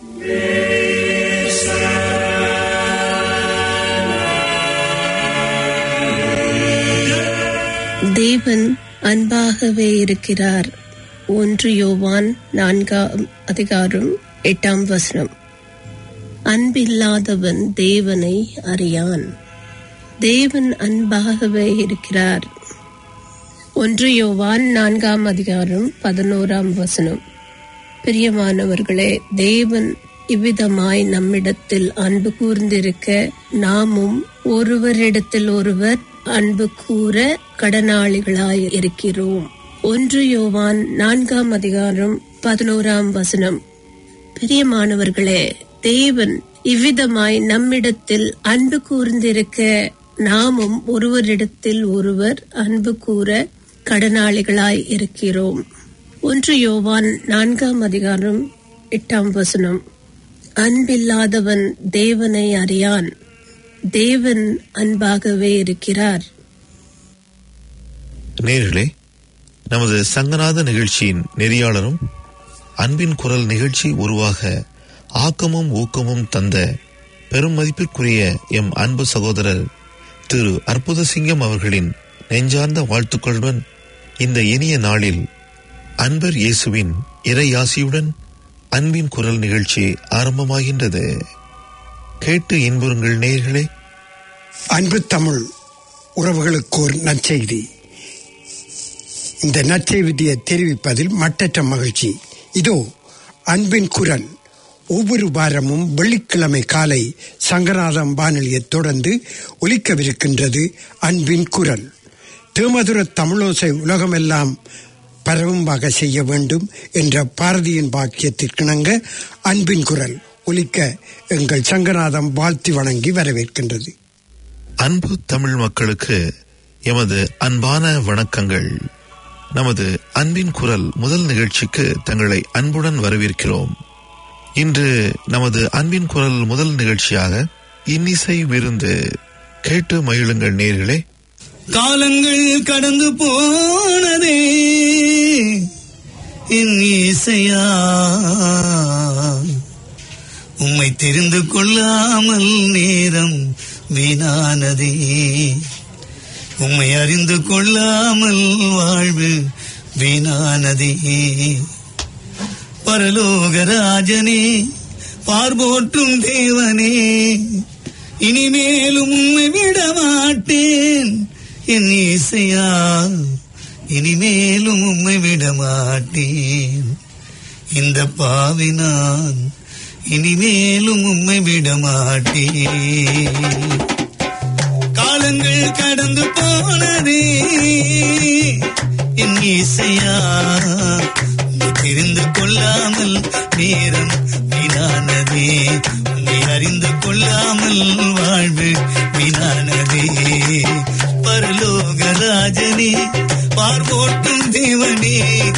தேவன் அன்பாகவே இருக்கிறார் ஒன்று யோவான் நான்காம் அதிகாரம் எட்டாம் வசனம் அன்பில்லாதவன் தேவனை அறியான் தேவன் அன்பாகவே இருக்கிறார் ஒன்று யோவான் நான்காம் அதிகாரம் பதினோராம் வசனம் பிரியமானவர்களே தேவன் இவ்விதமாய் நம்மிடத்தில் அன்பு கூர்ந்திருக்க நாமும் ஒருவரிடத்தில் ஒருவர் அன்பு கூற கடனாளிகளாய் இருக்கிறோம் ஒன்று யோவான் நான்காம் அதிகாரம் பதினோராம் வசனம் பிரியமானவர்களே தேவன் இவ்விதமாய் நம்மிடத்தில் அன்பு கூர்ந்திருக்க நாமும் ஒருவரிடத்தில் ஒருவர் அன்பு கூற கடனாளிகளாய் இருக்கிறோம் ஒன்று யோவான் நான்காம் அதிகாரம் எட்டாம் வசனம் அன்பில்லாதவன் தேவனை அறியான் தேவன் அன்பாகவே இருக்கிறார் நேர்களே நமது சங்கநாத நிகழ்ச்சியின் நெறியாளரும் அன்பின் குரல் நிகழ்ச்சி உருவாக ஆக்கமும் ஊக்கமும் தந்த பெரும் மதிப்பிற்குரிய எம் அன்பு சகோதரர் திரு அற்புத சிங்கம் அவர்களின் நெஞ்சார்ந்த வாழ்த்துக்களுடன் இந்த இனிய நாளில் அன்பர் இயேசுவின் இறையாசியுடன் அன்பின் குரல் நிகழ்ச்சி ஆரம்பமாகின்றது கேட்டு இன்புறுங்கள் நேர்களே அன்பு தமிழ் உறவுகளுக்கு ஒரு நற்செய்தி இந்த நற்செய்தியை தெரிவிப்பதில் மட்டற்ற மகிழ்ச்சி இதோ அன்பின் குரல் ஒவ்வொரு வாரமும் வெள்ளிக்கிழமை காலை சங்கராதம் வானொலியை தொடர்ந்து ஒலிக்கவிருக்கின்றது அன்பின் குரல் தேமதுர தமிழோசை உலகமெல்லாம் பரவும்பாக செய்ய வேண்டும் என்ற பாரதியின் பாக்கியத்திற்கிணங்க அன்பின் குரல் ஒலிக்க எங்கள் சங்கநாதம் வாழ்த்தி வணங்கி வரவேற்கின்றது அன்பு தமிழ் மக்களுக்கு எமது அன்பான வணக்கங்கள் நமது அன்பின் குரல் முதல் நிகழ்ச்சிக்கு தங்களை அன்புடன் வரவேற்கிறோம் இன்று நமது அன்பின் குரல் முதல் நிகழ்ச்சியாக இன்னிசை விருந்து கேட்டு மகிழுங்கள் நேர்களே காலங்கள் கடந்து போனதே என் இசையா உம்மை தெரிந்து கொள்ளாமல் நேரம் வீணானதே உம்மை அறிந்து கொள்ளாமல் வாழ்வு வீணானதே பரலோகராஜனே பார்போற்றும் தேவனே இனிமேலும் உம்மை விட மாட்டேன் என் இசையா இனிமேலும் உம்மை விட மாட்டேன் இந்த பாவி நான் இனிமேலும் உம்மை விட மாட்டேன் காலங்கள் கடந்து போனதே என் இசையா உம்மை தெரிந்து கொள்ளாமல் நேரம் வீணானதே உன்னை அறிந்து கொள்ளாமல் வாழ்வு வீணானதே பரலோகராஜனே பார்வோட்டும் தேவனே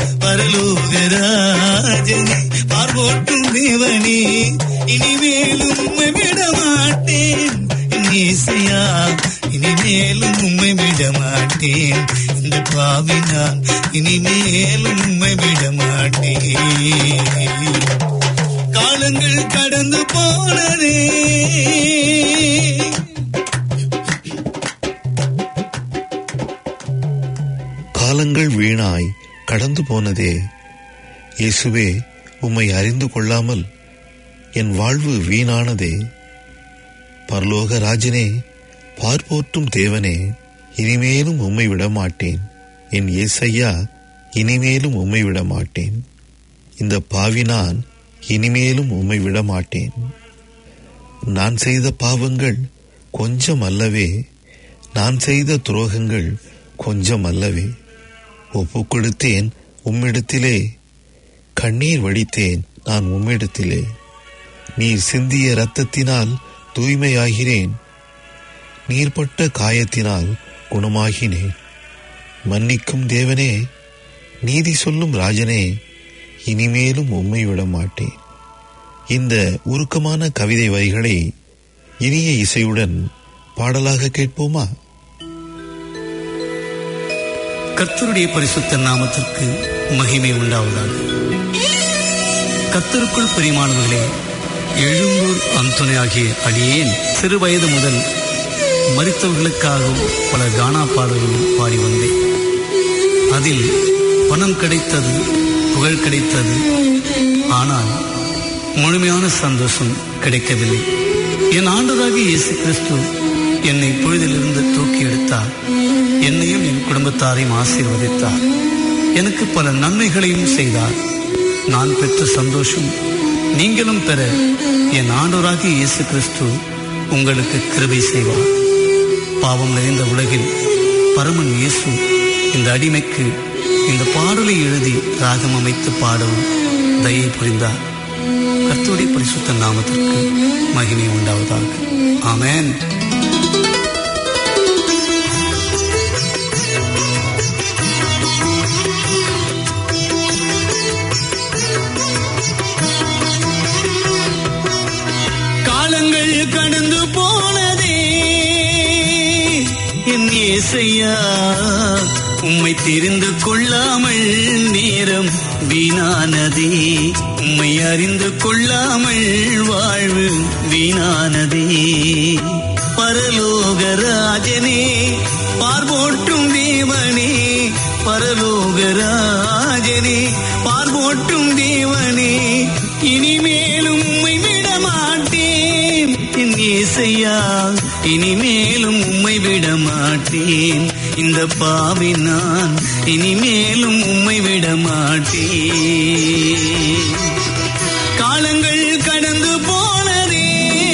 பரலோகராஜனே பார்வோட்டும் தேவனே இனிமேலும் உம்மை விட மாட்டேன் என் இசையா இனிமேலும் உம்மை விட மாட்டேன் இந்த பாவி நான் இனிமேலும் உம்மை விட மாட்டேன் காலங்கள் கடந்து போனதே காலங்கள் வீணாய் கடந்து போனதே இயேசுவே உம்மை அறிந்து கொள்ளாமல் என் வாழ்வு வீணானதே பரலோக ராஜனே பார்ப்போற்றும் தேவனே இனிமேலும் உம்மை விட மாட்டேன் என் ஏசையா இனிமேலும் உம்மை விட மாட்டேன் இந்த பாவி நான் இனிமேலும் உம்மை விட மாட்டேன் நான் செய்த பாவங்கள் கொஞ்சம் அல்லவே நான் செய்த துரோகங்கள் கொஞ்சம் அல்லவே ஒப்பு கொடுத்தேன் உம்மிடத்திலே கண்ணீர் வடித்தேன் நான் உம்மிடத்திலே நீர் சிந்திய இரத்தத்தினால் தூய்மையாகிறேன் நீர்பட்ட காயத்தினால் குணமாகினேன் மன்னிக்கும் தேவனே நீதி சொல்லும் ராஜனே இனிமேலும் உம்மை விட மாட்டேன் இந்த உருக்கமான கவிதை வரிகளை இனிய இசையுடன் பாடலாக கேட்போமா கர்த்தருடைய பரிசுத்த நாமத்திற்கு மகிமை உண்டாவதாக கர்த்தருக்குள் பிரியமானவர்களே எழும்பூர் அந்தோனி ஆகிய அடியேன் சிறு வயது முதல் மறித்தவர்களுக்காகவும் பல கானா பாடல்களும் பாடி வந்தேன் அதில் பணம் கிடைத்தது புகழ் கிடைத்தது ஆனால் முழுமையான சந்தோஷம் கிடைக்கவில்லை என் ஆண்டவராகிய இயேசு கிறிஸ்து என்னை பொழுதிலிருந்து தூக்கி எடுத்தார் என்னையும் என் குடும்பத்தாரையும் ஆசீர்வதித்தார் எனக்கு பல நன்மைகளையும் செய்தார் நான் பெற்ற சந்தோஷம் நீங்களும் பெற என் ஆண்டவராகிய இயேசு கிறிஸ்து உங்களுக்கு கிருபை செய்வார் பாவம் நிறைந்த உலகில் பரமன் இயேசு இந்த அடிமைக்கு இந்த பாடலை எழுதி ராகம் அமைத்து பாடவும் தயை புரிந்தார் கர்த்தருடைய பரிசுத்த நாமத்திற்கு மகிமை உண்டாவதாக ஆமென் காலங்கள் கடந்து போனதே என் இசையா உம்மை தெரிந்து கொள்ளாமல் நேரம் வீணானதே உம்மை அறிந்து கொள்ளாமல் வாழ்வு வீணானதே பரலோக ராஜனே பார்போட்டும் தேவனே பரலோக ராஜனே பார்போட்டும் தேவனே இனிமேலும் உம்மை விட மாட்டேன் என் இசையா இனிமேலும் உம்மை விட மாட்டேன் இந்த பாவி நான் இனிமேலும் உம்மை விட மாட்டேன் காலங்கள் கடந்து போனதே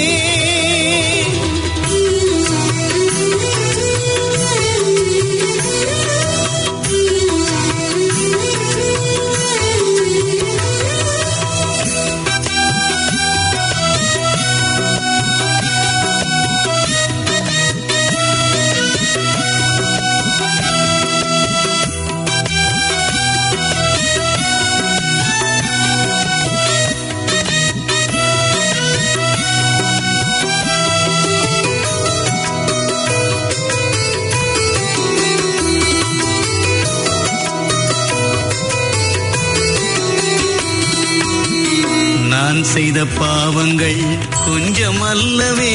நான் செய்த பாவங்கள் கொஞ்சம் அல்லவே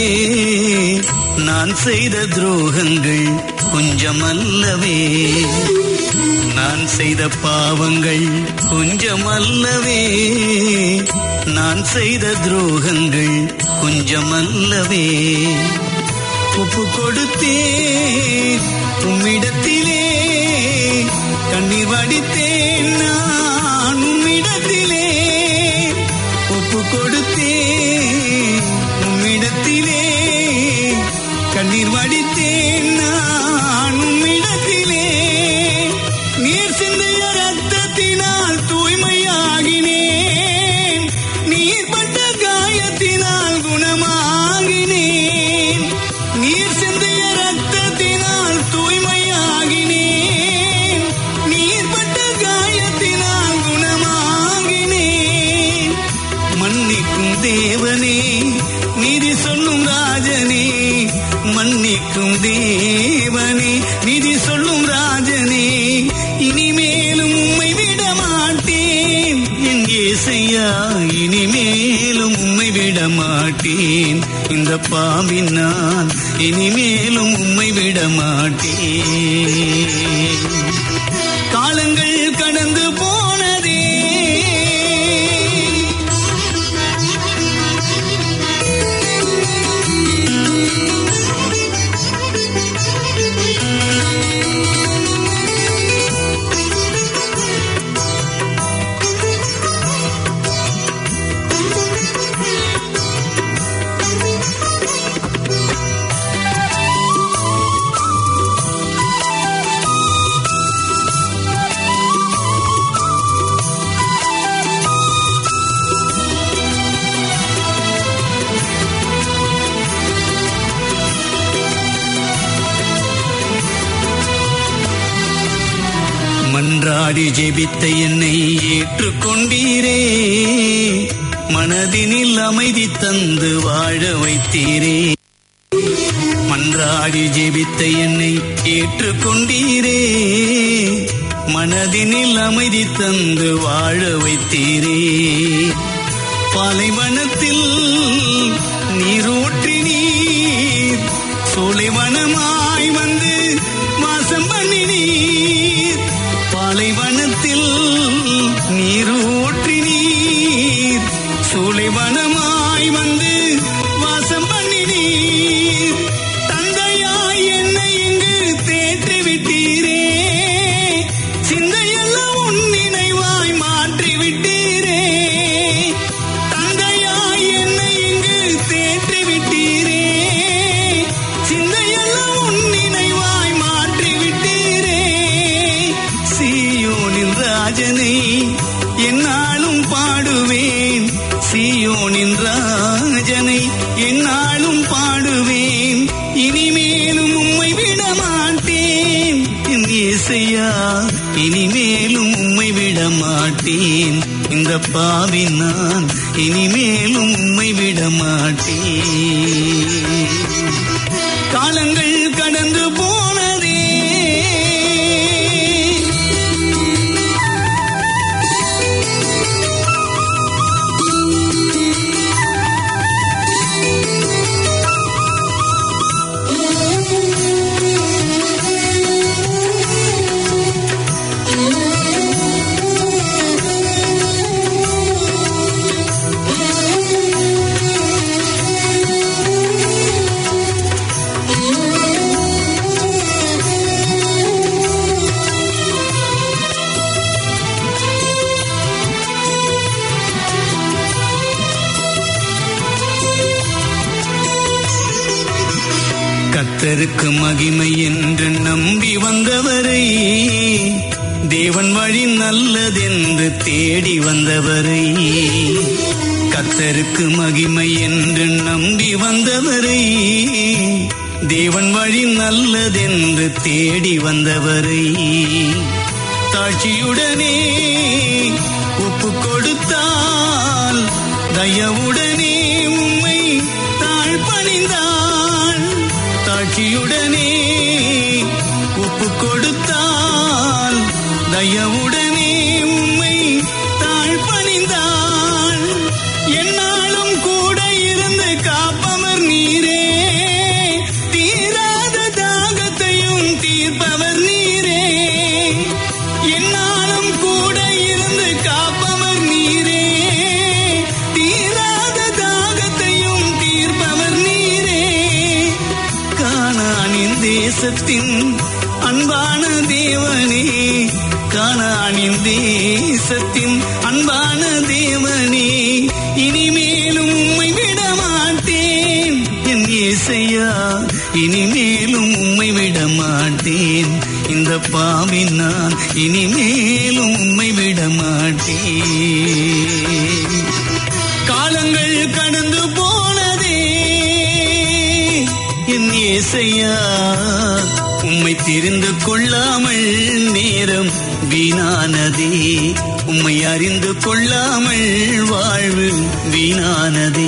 நான் செய்த துரோகங்கள் கொஞ்சம் அல்லவே நான் செய்த பாவங்கள் கொஞ்சம் அல்லவே நான் செய்த துரோகங்கள் கொஞ்சம் அல்லவே ஒப்பு கொடுத்தேன் உம்மிடத்திலே கண்ணீர் வடித்தேன் நான் உம்மிடத்திலே ஒப்பு கொடுத்தேன் உம்மிடத்திலே கண்ணீர் வடித்தேன் நான் உம்மிடத்திலே நீர் சிந்திய ரத்தத்தினால் தூய்மையாகினேன் நீர் பட்ட காயத்தினால் குணமாகினேன் நீர் சிந்திய ரத்தத்தினால் தூய்மையாகினேன் நீர் பட்ட காயத்தினால் குணமாகினேன் மன்னிக்கும் தேவனே நிதி சொல்லும் ராஜனே மன்னிக்கும் தேவனே நிதி சொல்லும் ராஜனே இனிமேலும் உம்மை விட மாட்டேன் என் ஏசையா இனிமேலும் உம்மை விட மாட்டேன் இந்த பாம்பின் நான் இனிமேலும் உம்மை விட மாட்டேன் காலங்கள் கடந்து போனதே மன்றாடி ஜெபித்த என்னை ஏற்றுக்கொண்டீரே மனதினில் அமைதி தந்து வாழ வைத்தீரே மன்றாடி ஜெபித்த என்னை ஏற்றுக்கொண்டீரே மனதினில் அமைதி தந்து வாழ வைத்தீரே பாலைவனத்தில் நீரூற்றி நீர் சோலைவனமாய் வந்து வாசம் பண்ணி நீர் பாலைவனத்தில் நீரூற்றி நீர் சோலைவனமாய் வந்து வாசம் பண்ணி நீர் தந்தையாய் என்னை இங்கு தேற்றி விட்டீரே சிந்தையெல்லாம் உன் நினைவாய் மாற்றி விட்டீரே தந்தையாய் என்னை இங்கு தேற்றி விட்டீரே சிந்தையெல்லாம் உன் நினைவாய் மாற்றி விட்டீரே சீயோனின் ராஜனை என்னாலும் பாடுவேன் சீயோனின் ராஜனை என்னாலும் பாடுவேன் இனிமேலும் உம்மை விட மாட்டேன் என் இசையா இனிமேலும் உம்மை விட மாட்டேன் இந்த பாவி நான் இனிமேலும் உம்மை விட மாட்டேன் காலங்கள் கடந்து போனதே கத்தருக்கு மகிமை என்று நம்பி வந்தவரை தேவன் வழி நல்லதென்று தேடி வந்தவரை கத்தருக்கு மகிமை என்று நம்பி வந்தவரை தேவன் வழி நல்லதென்று தேடி வந்தவரை தாட்சியுடனே ஒப்பு கொடுத்தால் தயவுடனே உம்மை தாழ் பணிந்தாள் தாட்சியுடனே ஒப்பு கொடுத்தால் தயவுடனே உம்மை தாழ் பணிந்தாள் என்னாலும் கூட இருந்து காப்பவர் நீரே தீராத தாகத்தையும் தீர்ப்பவர் நீரே என்னாலும் கூட இருந்து காப்பவர் நீரே தீராத தாகத்தையும் தீர்ப்பவர் நீரே காணானின் தேசத்தின் அன்பான தேவனே காணானின் தேசத்தின் அன்பான தேவனே இனிமேலும் உம்மை விட மாட்டேன் என் இசையா இனிமேலும் உம்மை விட மாட்டேன் இந்த பாவின் நான் இனிமேலும் உம்மை விட மாட்டேன் காலங்கள் கடந்து போனதே என் ஏசையா உம்மை தெரிந்து கொள்ளாமல் நேரம் வீணானதே உம்மை அறிந்து கொள்ளாமல் வாழ்வு வீணானதே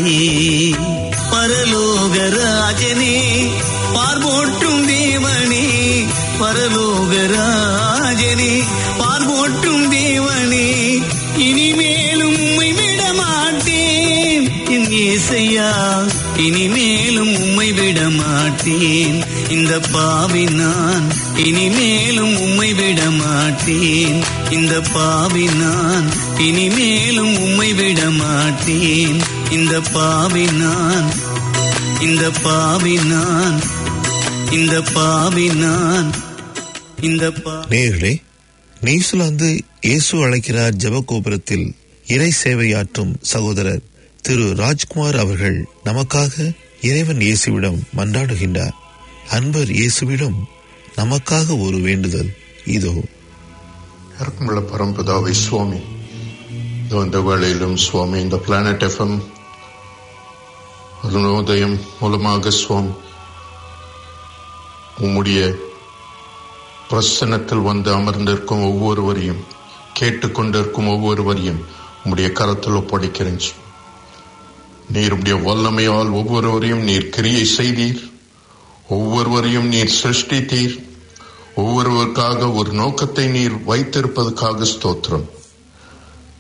பரலோக ராஜனே பார்போற்றும் தேவனே பரலோக ராஜனே பார்போற்றும் தேவனே இனிமேலும் உம்மை விட மாட்டேன் என் ஏசையா இனிமேலும் உம்மை விட மாட்டேன் இந்த பாவி நான் இனிமேலும் உம்மை விட மாட்டேன் இந்த பாவி நான் இனிமேலும் உம்மை விட மாட்டேன் இந்த பாவி நான் இந்த பாவி நான் இந்த பாவி நான் இந்த பா நேயர்களே நியூசிலாந்து இயேசு அழைக்கிறார் ஜெபகோபுரத்தில் இறை சேவையாற்றும் சகோதரர் திரு ராஜ்குமார் அவர்கள் நமக்காக இறைவன் இயேசுவிடம் மன்றாடுகின்றார் அன்பர் இயேசுவிடம் நமக்காக ஒரு வேண்டுதல் இதோ இறக்கமுள்ள பரம்பிதாவை சுவாமி இதோ இந்த வேளையிலும் சுவாமி இந்த பிளானட் எஃப்எம் அருணோதயம் மூலமாக சுவாமி உம்முடைய பிரசன்னத்தில் வந்து அமர்ந்திருக்கும் ஒவ்வொருவரையும் கேட்டுக்கொண்டிருக்கும் ஒவ்வொருவரையும் உம்முடைய கரத்தில் ஒப்படைக்கிறேன் சுவாமி. நீர் உம்முடைய வல்லமையால் ஒவ்வொருவரையும் நீர் கிரியை செய்தீர் ஒவ்வொருவரையும் நீர் சிருஷ்டித்தீர் ஒவ்வொருவருக்காக ஒரு நோக்கத்தை நீர் வைத்திருப்பதற்காக ஸ்தோத்திரம்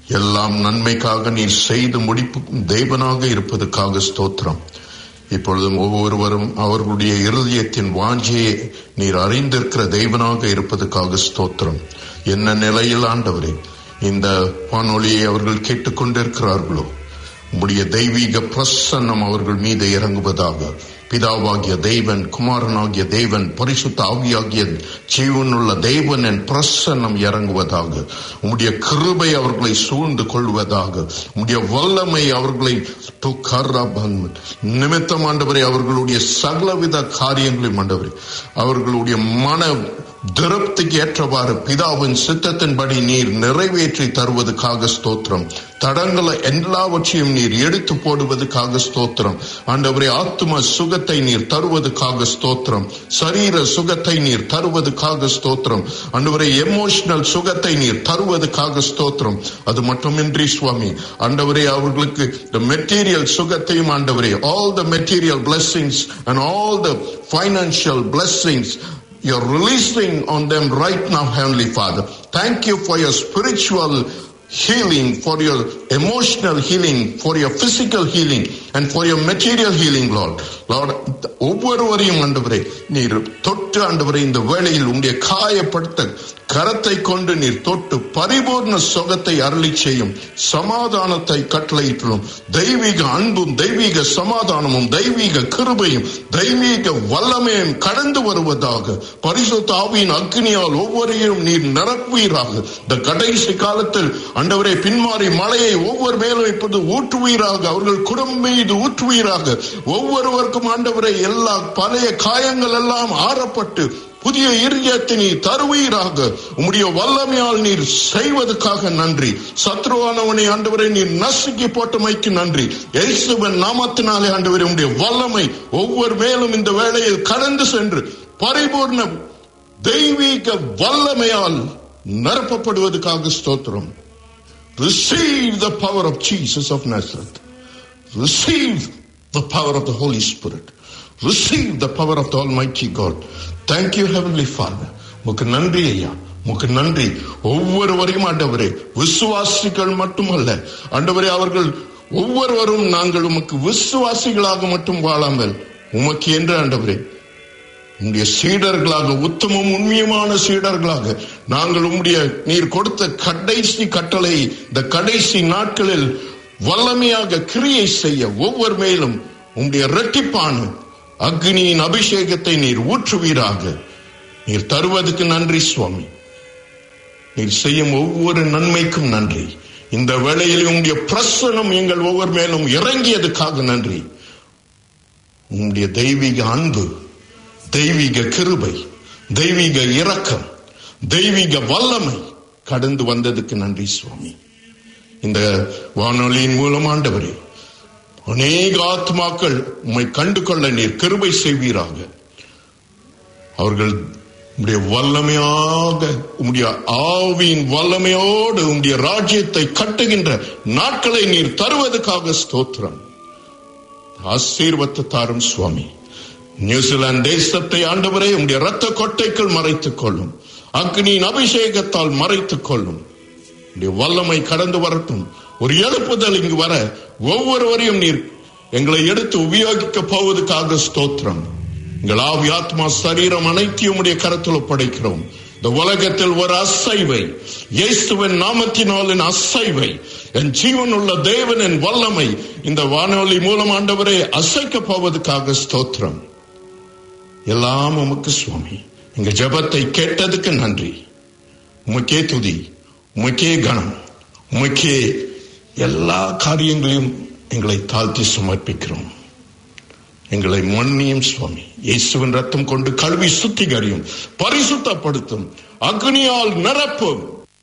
எல்லாம் நன்மைக்காக நீர் செய்து முடிப்பும் தேவனாக இருப்பதற்காக ஸ்தோத்திரம் இப்பொழுதும் ஒவ்வொருவரும் அவர்களுடைய இருதயத்தின் வாஞ்சியை நீர் அறிந்திருக்கிற தெய்வனாக இருப்பதற்காக ஸ்தோத்திரம் என்ன நிலையில் ஆண்டவரே இந்த வானொலியை அவர்கள் கேட்டுக்கொண்டிருக்கிறார்களோ உம்முடைய தெய்வீக பிரசன்னம் அவர்கள் மீது இறங்குவதாக பிதாவாகிய தேவன் குமாரனாகிய தேவன் பரிசுத்த ஆவியாகிய ஜீவனுள்ள தேவன் என் பிரசன்னம் இறங்குவதாக உம்முடைய கிருபை அவர்களை சூழ்ந்து கொள்வதாக உம்முடைய வல்லமை அவர்களை துக்கரபன் நிமித்தம் ஆண்டவரே அவர்களுடைய சகலவித காரியங்களையும் ஆண்டவரே அவர்களுடைய மன திருப்திக்கு ஏற்றவாறு பிதாவின் சித்தத்தின்படி நீர் நிறைவேற்றி தருவதற்காக ஸ்தோத்திரம் தடங்களை எல்லாவற்றையும் நீர் எடுத்து போடுவதற்காக ஸ்தோத்திரம் ஆண்டவரே ஆத்ம சுகத்தை நீர் தருவதற்காக ஸ்தோத்திரம் சரீர சுகத்தை நீர் தருவதற்காக ஸ்தோத்திரம் ஆண்டவரே எமோஷனல் சுகத்தை நீர் தருவதற்காக ஸ்தோத்திரம் அது மட்டுமின்றி சுவாமி ஆண்டவரே அவர்களுக்கு the மெட்டீரியல் சுகத்தையும் ஆண்டவரே all the material blessings and all the financial blessings you're releasing on them right now, Heavenly Father. Thank you for your spiritual healing, for your emotional healing, for your physical healing, and for your material healing, Lord. Lord, ஒவ்வொருவரையும் ஆண்டவரே நீர் தொட்டு ஆண்டவரே இந்த வேளையில் உடைய காயப்படுத்த கரத்தை கொண்டு நீர் தொட்டு பரிபூர்ண சுகத்தை அருளி செய்யும் சமாதானத்தை கட்டளையிட்டுள்ளோம் தெய்வீக அன்பும் தெய்வீக சமாதானமும் தெய்வீக கிருபையும் தெய்வீக வல்லமையும் கடந்து வருவதாக பரிசுத்த ஆவியின் அக்னியால் ஒவ்வொருவரையும் நீர் நிரப்புவீராக இந்த கடைசி காலத்தில் அண்டவரே பின்மாறி மழையை ஒவ்வொரு மேலும் இப்போது ஊற்றுவீராக அவர்கள் குடும்பம் மீது ஊற்றுவீராக ஒவ்வொருவருக்கும் ஆண்டவரை எல்லா பழைய காயங்கள் எல்லாம் ஆறப்பட்டு புதிய இறுதியத்தை நீ தருவீராக உம்முடைய வல்லமையால் நீர் செய்வதற்காக நன்றி சத்ருவானவனை ஆண்டவரை நீர் நசுக்கி போட்டமைக்கு நன்றி இயேசுவின் நாமத்தினாலே ஆண்டவரே உம்முடைய வல்லமை ஒவ்வொரு மேலும் இந்த வேளையில் கடந்து சென்று பரிபூர்ண தெய்வீக வல்லமையால் நிரப்பப்படுவதற்காக ஸ்தோத்திரம் Receive the power of Jesus of Nazareth. Receive the power of the Holy Spirit. Receive the power of the Almighty God. Thank you, Heavenly Father. உமக்கு நன்றி ஐயா உமக்கு நன்றி ஒவ்வொருவரையும் ஆண்டவரே விசுவாசிகள் மட்டுமல்ல ஆண்டவரே அவர்கள் ஒவ்வொருவரும் நாங்கள் உமக்கு விசுவாசிகளாக மட்டும் வாழாமல் உமக்கு என்று ஆண்டவரே உம்முடைய சீடர்களாக உத்தமம் உண்மையுமான சீடர்களாக நாங்கள் உம்முடைய நீர் கொடுத்த கடைசி கட்டளை இந்த கடைசி நாட்களில் வல்லமையாக கிரியை செய்ய ஒவ்வொரு மேலும் உம்முடைய இரட்டிப்பான அக்னியின் அபிஷேகத்தை நீர் ஊற்றுவீராக நீர் தருவதற்கு நன்றி சுவாமி நீர் செய்யும் ஒவ்வொரு நன்மைக்கும் நன்றி இந்த வேளையில் உம்முடைய பிரசனம் எங்கள் ஒவ்வொரு மேலும் இறங்கியதுக்காக நன்றி உம்முடைய தெய்வீக அன்பு தெய்வீக கிருபை தெய்வீக இரக்கம் தெய்வீக வல்லமை கடந்து வந்ததுக்கு நன்றி சுவாமி இந்த வானொலியின் மூலம் ஆண்டவரே அநேக ஆத்மாக்கள் உம்மை கண்டு கொள்ள நீர் கிருபை செய்வீராக அவர்கள் உம்முடைய வல்லமையாக உம்முடைய ஆவியின் வல்லமையோடு உம்முடைய ராஜ்யத்தை கட்டுகின்ற நாட்களை நீர் தருவதற்காக ஸ்தோத்திரம் ஆசீர்வத்தை தாரும் சுவாமி நியூசிலாந்து தேசத்தை ஆண்டவரே உம்முடைய ரத்த கொட்டைக்குள் மறைத்துக் கொள்ளும் அக்னியின் அபிஷேகத்தால் மறைத்துக் கொள்ளும் உம்முடைய வல்லமை கடந்து வரட்டும் ஒரு எழுப்புதல் இங்கு வர ஒவ்வொருவரையும் நீர் எங்களை எடுத்து உபயோகிக்க போவதற்காக ஸ்தோத்திரம் எங்கள் ஆவி ஆத்மா சரீரம் அனைத்தையும் உடைய கரத்தில் ஒப்படைக்கிறோம் இந்த உலகத்தில் ஒரு அசைவை இயேசுவின் நாமத்தினாலின் அசைவை என் ஜீவன் உள்ள தேவனின் வல்லமை இந்த வானொலி மூலம் ஆண்டவரே அசைக்க போவதற்காக ஸ்தோத்திரம் எல்லாம் உமக்கு சுவாமி எங்க ஜபத்தை கேட்டதுக்கு நன்றி உமக்கே துதி உமக்கே கணம் உமக்கே எல்லா காரியங்களையும் எங்களை தாழ்த்தி சமர்ப்பிக்கிறோம் எங்களை மன்னியும் சுவாமி இயேசுவின் ரத்தம் கொண்டு கழுவி சுத்திகரியும் பரிசுத்தப்படுத்தும் அக்னியால் நிரப்பும்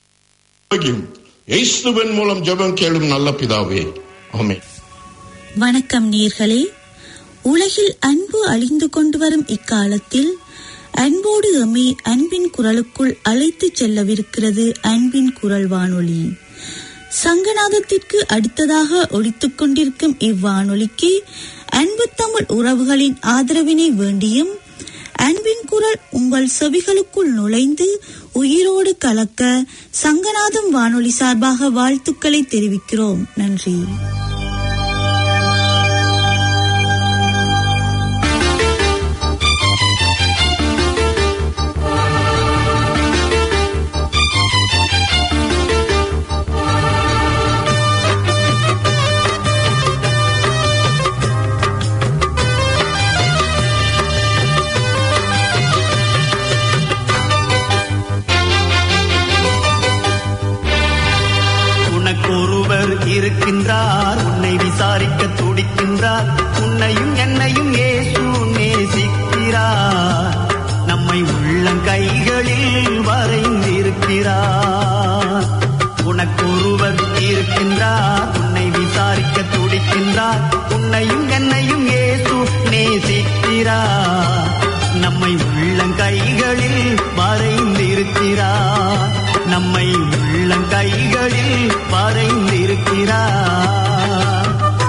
இயேசுவின் மூலம் ஜெபம் கேளும் நல்ல பிதாவே ஆமே வணக்கம் நேர்களே உலகில் அன்பு அழிந்து கொண்டு வரும் இக்காலத்தில் அன்போடு எம்மை அன்பின் குரலுக்குள் அழைத்துச் செல்லவிருக்கிறது அன்பின் குரல் வானொலி சங்கநாதத்திற்கு அடுத்ததாக ஒழித்துக் கொண்டிருக்கும் இவ்வானொலிக்கு அன்பு தமிழ் உறவுகளின் ஆதரவினை வேண்டியும் அன்பின் குரல் உங்கள் செவிகளுக்குள் நுழைந்து உயிரோடு கலக்க சங்கநாதம் வானொலி சார்பாக வாழ்த்துக்களை தெரிவிக்கிறோம் நன்றி உனக்கொருவர் இருக்கின்றார் உன்னை விசாரிக்க துடிக்கின்றார் உன்னையும் என்னையும் இயேசு நேசிக்கிறார் நம்மை உள்ளங்கைகளில் வரைந்திருக்கிறார் உனக்கொருவர் இருக்கின்றார் உன்னை விசாரிக்க துடிக்கின்றார் உன்னையும் என்னையும் இயேசு நேசிக்கிறார் நம்மை உள்ளங்கைகளில் வரைந்திருக்கிறார் நம்மை உள்ளங்கைகளில் வரைந்திருக்கிறார்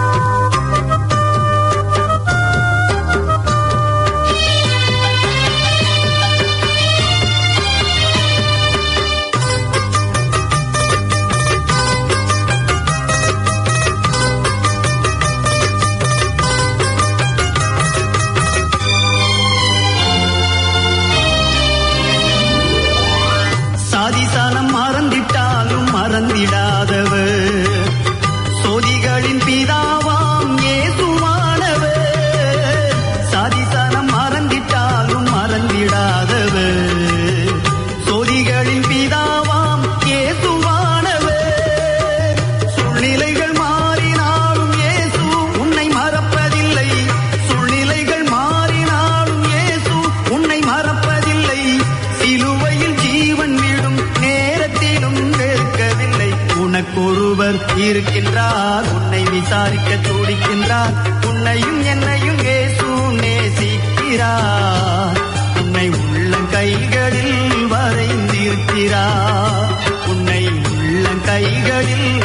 சாதிசானம் மறந்திட்டாலும் மறந்திடாதவர் சோதிகளின் பிதாவாம் இயேசுவானவர் சாதிசானம் மறந்திட்டாலும் மறந்திடாதவர் சோதிகளின் பிதாவாம் இயேசுவானவர் சூழ்நிலைகள் மாறினாலும் இயேசு உன்னை மறப்பதில்லை சூழ்நிலைகள் மாறினாலும் இயேசு உன்னை மறப்பதில்லை சிலுவையில் ஜீவன் விடும் நேரத்திலும் வெறுக்கவில்லை உனக்கொருவர் இருக்கின்றார் உன்னை விசாரிக்க துடிக்கின்றார் உன்னையும் என்னையும் இயேசு நேசிக்கிறார் உன்னை உள்ளங்கைகளில் வரைந்திருக்கிறார் உன்னை உள்ளங்கைகளில்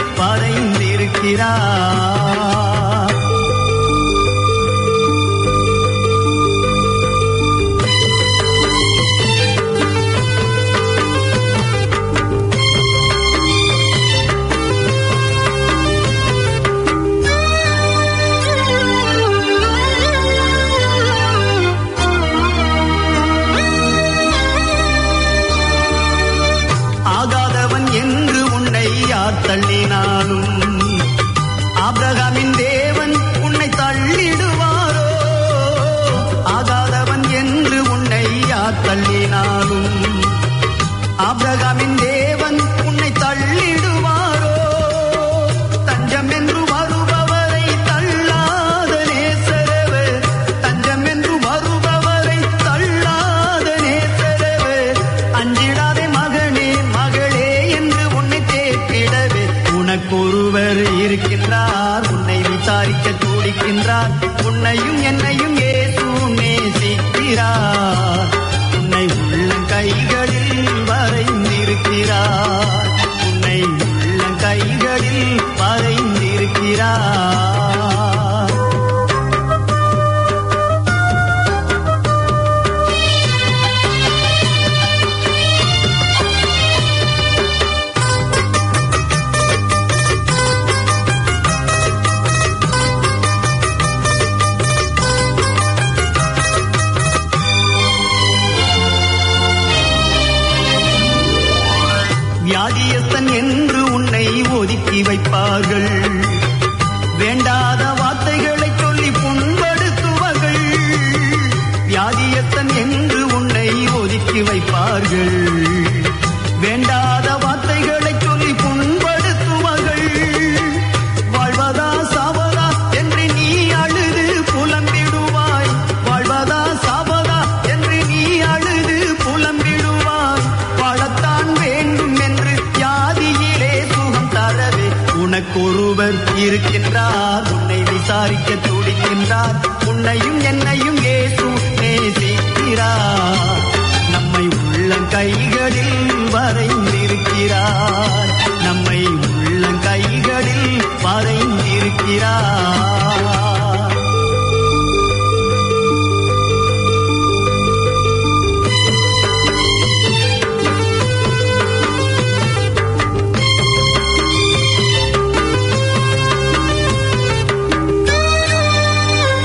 வரைந்திருக்கிறார் ஆகாதவன் என்று உன்னை யார் தள்ளினாலும் ஆபிரகாமின் தேவன் உன்னை தள்ளிடுவாரோ ஆகாதவன் என்று உன்னை யார் தள்ளினாலும் ஆபிரகாமின் தேவன் உன்னை தள்ளிடுவாரோ தஞ்சம் என்று வருபவரை தள்ளாத நேசரவர் தஞ்சம் என்று வருபவரை தள்ளாத நேசரவர் அஞ்சிடாதே மகனே மகளே என்று உன்னை தேற்றிடவே உனக்கொருவர் இருக்கின்றார் உன்னை விசாரிக்க துடிக்கின்றார் உன்னையும் என்னையும் இயேசு நேசிக்கிறார் உன்னை உள்ளங்கைகளில் வரைந்திருக்கிறார் உன்னை உள்ளங்கைகளில் வரைந்திருக்கிறார் வியாதியஸ்தன் என்று உன்னை ஒதுக்கி வைப்பார்கள் வேண்டாத வார்த்தைகளை சொல்லி புண்படுத்துவார்கள் வியாதியஸ்தன் என்று உன்னை ஒதுக்கி வைப்பார்கள் வேண்டாத வார்த்தைகளை சொல்லி புண்படுத்துவார்கள் வாழ்வதா சாவதா என்று நீ அழுது புலம்பிடுவாய் வாழ்வதா சாவதா என்று நீ அழுது புலம்பிடுவாய் வாழத்தான் வேண்டும் என்று வியாதியிலே சுகம் தரவே உனக்கொருவர் இருக்கின்றார் உன்னை விசாரிக்க துடிக்கின்றார் உன்னையும் என்னையும் இயேசு நேசிக்கிறார் நம்மை உள்ளங்கைகளில் வரைந்திருக்கிறார் நம்மை உள்ளங்கைகளில் வரைந்திருக்கிறார்